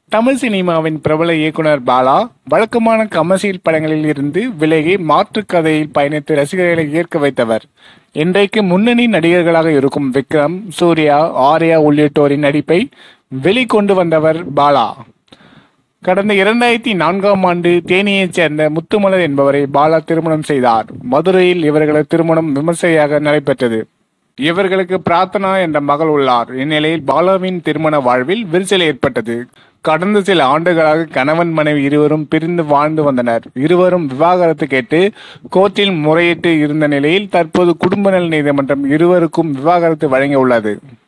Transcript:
தமிழ் சினிமாவின் பிரபல இயக்குனர் பாலா வழக்கமான கமர்ஷியல் படங்களில் இருந்து விலகி மாற்றுக் கதையில் பயணித்து ரசிகர்களை ஈர்க்க வைத்தவர் இன்றைக்கு முன்னணி நடிகர்களாக இருக்கும் விக்ரம் சூர்யா ஆர்யா உள்ளிட்டோரின் நடிப்பை வெளிக்கொண்டு வந்தவர் பாலா கடந்த இரண்டாயிரத்தி நான்காம் ஆண்டு தேனியைச் சேர்ந்த முத்துமலர் என்பவரை பாலா திருமணம் செய்தார் மதுரையில் இவர்களது திருமணம் விமர்சையாக நடைபெற்றது இவர்களுக்கு பிரார்த்தனா என்ற மகள் உள்ளார் இந்நிலையில் பாலாவின் திருமண வாழ்வில் விரிசல் ஏற்பட்டது கடந்த சில ஆண்டுகளாக கணவன் மனைவி இருவரும் பிரிந்து வாழ்ந்து வந்தனர் இருவரும் விவாகரத்து கேட்டு கோர்ட்டில் முறையிட்டு இருந்த நிலையில் தற்போது குடும்ப நல நீதிமன்றம் இருவருக்கும் விவாகரத்து வழங்கியுள்ளது